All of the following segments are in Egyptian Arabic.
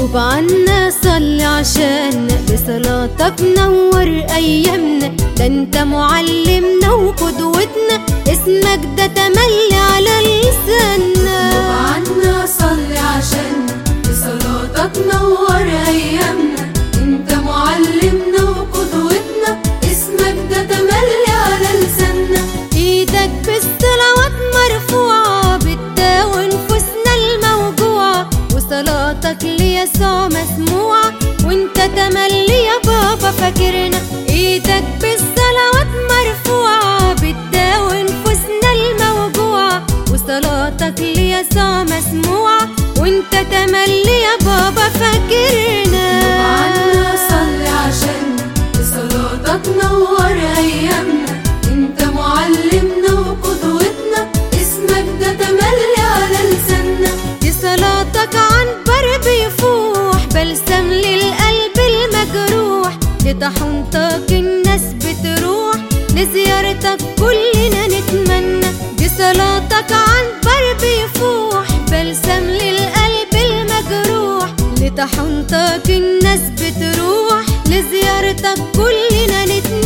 اطلب عنا صل عشاننا بصلاتك نور ايامنا ده انت معلمنا وقدوتنا اسمك ده تملي على لساننا عنا صل عشاننا بصلاتك نور ايامنا انت معلمنا وقدوتنا اسمك ده تملي على لساننا ايدك بالصلوات مرفوعة بتداوي نفوسنا الموجوعة وصلاتك ليسوع مسموعة وانت تملي يا بابا فاكرنا ايدك بالصلوات مرفوعة بتداوي نفوسنا الموجوعة وصلاتك ليسوع مسموعة وانت تملي يا بابا فاكرنا عنا صل عشاننا بصلاتك نور ايامنا انت معلمنا وقدوتنا اسمك ده تملي على لساننا دي صلاتك عن بر بيفوح بلسم للقلب المجروح لطحنتك الناس بتروح لزيارتك كلنا نتمنى دي صلاتك عن بر بيفوح بلسم للقلب المجروح لطحنتك الناس بتروح لزيارتك كلنا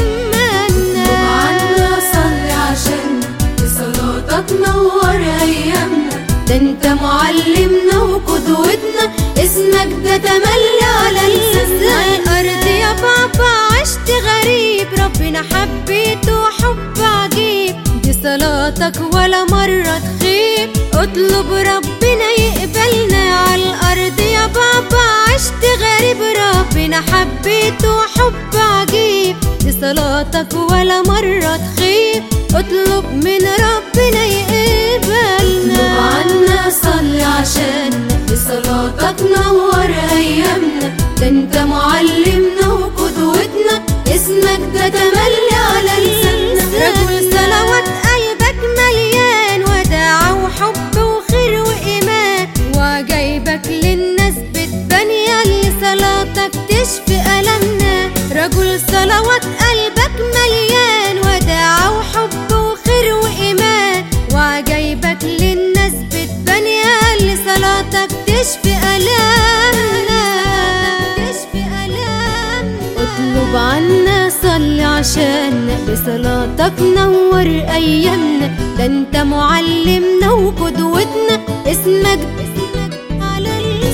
نتمنى عنا صل عشاننا بصلاتك نور ايامنا ده انت معلمنا وقدوتنا اسمك ده تملي على لساننا الأرض يا بابا عشت غريب ربنا حبيته حب عجيب دي صلاتك ولا مرة تخيب اطلب ربنا يقبلنا على الأرض يا بابا عشت غريب ربنا حبيته حب عجيب دي صلاتك ولا مرة تخيب اطلب من ربنا يقبلنا عنا صل عشاننا بصلاتك نور ايامنا ده انت معلمنا وقدوتنا اسمك ده تملي على لساننا رجل صلوات قلبك مليان وداعة وحب وخير وإيمان وجايبك للناس بتبان ياللي صلاتك تشفي ألمنا رجل صلوات قلبك مليان وداعة وحب وخير وإيمان وجايبك للناس بتبان ياللي صلاتك تشفي ألمنا تشفي ألمنا اطلب عنا صل عشاننا بصلاتك نور ايامنا ده انت معلمنا وقدوتنا اسمك اسمك على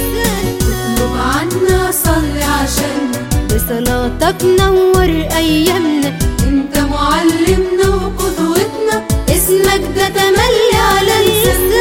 لساننا عنا صل عشاننا بصلاتك نور ايامنا انت معلمنا وقدوتنا اسمك ده تملي على لساننا